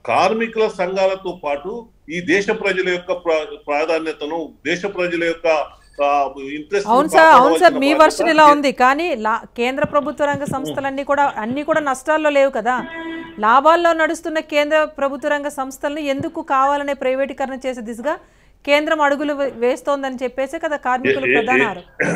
కార్మికుల సంఘాలతో పాటు ఈ దేశ ప్రజల యొక్క ప్రా- ప్రాధాన్యతను దేశ ప్రజల యొక్క ఇంట్రెస్ట్ అవును సార్ అవును సార్ మీ వర్షన్ ఇలా ఉంది కానీ లా కేంద్ర ప్రభుత్వ రంగ సంస్థలన్నీ కూడా అన్ని కూడా నష్టాల్లో లేవు కదా లాభాల్లో నడుస్తున్న కేంద్ర ప్రభుత్వ రంగ సంస్థలను ఎందుకు కావాలనే ప్రైవేటీకరణ చేసే దిశగా కేంద్రం అడుగులు వే- వేస్తోందని చెప్పేసి కదా కార్మికులు ఏ- ఏ- ప్రధాన ఏ- ఆరోపణ.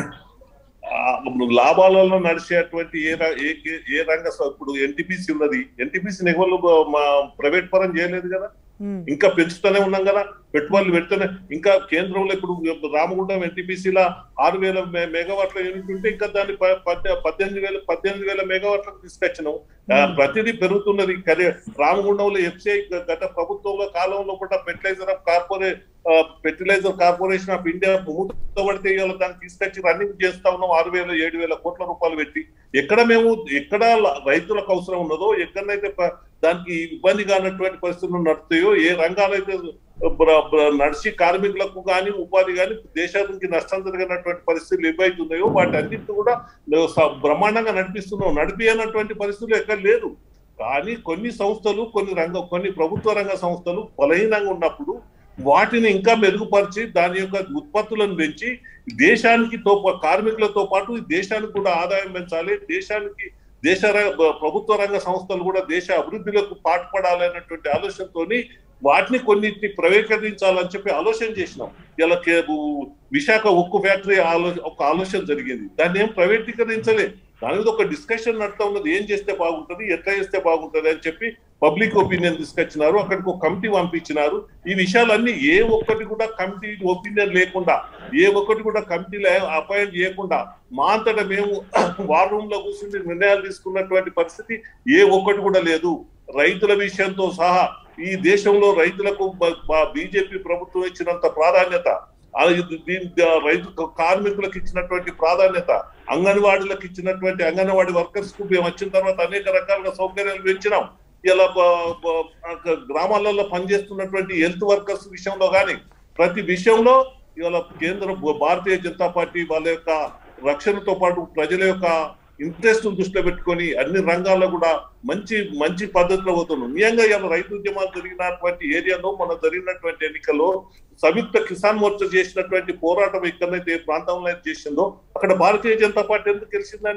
లాభాలలో నడిచేటువంటి ఏ ర- ఏ ఏ- ఏ రంగ స- ఇప్పుడు ఎన్టీపీసీ ఉన్నది ఎన్టీపీసీ ఎవరు మా ప్రైవేట్ పరం చేయలేదు కదా ఉమ్. ఇంకా పెంచుతూనే ఉన్నాం కదా పెట్టుబడులు పెడుతూనే ఇంకా కేంద్రంలో ఇప్పుడు రామగుండం ఎన్టీపీసీలా ఆరు వేల మె- మెగావాట్ల యూనిట్ ఉంటే ఇంకా దాన్ని ప- పద్దె- పద్దెనిమిది వేల పద్దెనిమిది వేల మెగావాట్లకు తీసుకొచ్చినాం ఆ, ప్రతిదీ పెరుగుతున్నది కరే రామగుండంలో ఎఫ్సిఐ గత ప్రభుత్వంలో కాలంలో కూడా fertilizer of corporate fertilizer corporation of India మూతపడితే ఇవాళ దాన్ని తీసుకొచ్చి రన్నింగ్ చేస్తా ఉన్నాం ఆరు వేల ఏడు వేల కోట్ల రూపాయలు పెట్టి ఎక్కడ మేము ఎక్కడ ల- రైతులకు అవసరం ఉన్నదో ఎక్కడైతే ప- దానికి ఇబ్బంది కానటువంటి పరిస్థితులు నడుస్తాయో ఏ రంగాలైతే బ్ర- బ్ర- నడిచి కార్మికులకు కానీ ఉపాధి కానీ దేశానికి నష్టం జరిగినటువంటి పరిస్థితులు ఏవైతున్నాయో వాటి అన్నింటిని కూడా స- బ్రహ్మాండంగా నడిపిస్తున్నాం నడిపియనటువంటి పరిస్థితులు ఎక్కడ లేదు కానీ కొన్ని సంస్థలు కొన్ని రంగ కొన్ని ప్రభుత్వ రంగ సంస్థలు బలహీనంగా ఉన్నప్పుడు వాటిని ఇంకా మెరుగుపరిచి దాని యొక్క ఉత్పత్తులను పెంచి దేశానికి తో పా- కార్మికులతో పాటు ఈ దేశానికి కూడా ఆదాయం పెంచాలి దేశానికి దేశ ర- ప్రభుత్వ రంగ సంస్థలు కూడా దేశ అభివృద్ధిలకు పాటుపడాలనేటువంటి ఆలోచనతోని వాటిని కొన్నిటిని ప్రైవేటీకరించాలని చెప్పి ఆలోచన చేసినాం ఇలా కే- ఉ- విశాఖ ఉక్కు ఫ్యాక్టరీ ఆలో ఒక ఆలోచన జరిగింది దాన్ని ఏం ప్రైవేటీకరించలే దాని మీద ఒక డిస్కషన్ నడుతా ఉన్నది ఏం చేస్తే బాగుంటది ఎట్లా చేస్తే బాగుంటది అని చెప్పి పబ్లిక్ ఒపీనియన్ తీసుకొచ్చినారు అక్కడికి ఒక కమిటీ పంపించినారు ఈ విషయాలన్నీ ఏ ఒక్కటి కూడా కమిటీ ఒపీనియన్ లేకుండా ఏ ఒక్కటి కూడా కమిటీలో అపాయింట్ చేయకుండా మా అంతటా మేము వార్ రూమ్ లో కూర్చుని నిర్ణయాలు తీసుకున్నటువంటి పరిస్థితి ఏ ఒక్కటి కూడా లేదు రైతుల విషయంతో సహా ఈ దేశంలో రైతులకు బీజేపీ ప్రభుత్వం ఇచ్చినంత ప్రాధాన్యత ఆ ఇది- దీని ద- రైతు కార్మికులకు ఇచ్చినటువంటి ప్రాధాన్యత అంగన్వాడీలకు ఇచ్చినటువంటి అంగన్వాడీ వర్కర్స్ కు మేము వచ్చిన తర్వాత అనేక రకాలుగా సౌకర్యాలు పెంచినాం ఇలా బ- బ- అక్కడ గ్రామాలలో పనిచేస్తున్నటువంటి హెల్త్ వర్కర్స్ విషయంలో కానీ ప్రతి విషయంలో ఇవాళ కేంద్ర భారతీయ జనతా పార్టీ వాళ్ళ యొక్క రక్షణతో పాటు ప్రజల యొక్క ఇంట్రెస్ట్ దృష్టిలో పెట్టుకొని అన్ని రంగాల్లో కూడా మంచి మంచి పద్ధతిలో పోతున్నాం నిజంగా ఇలా రైతు ఉద్యమాలు జరిగినటువంటి ఏరియాలో మన జరిగినటువంటి ఎన్నికల్లో సంయుక్త కిసాన్ మోర్చా చేసినటువంటి పోరాటం ఎక్కడైతే ఏ ప్రాంతంలో అయితే చేసిందో అక్కడ భారతీయ జనతా పార్టీ ఎందుకు గెలిచిందని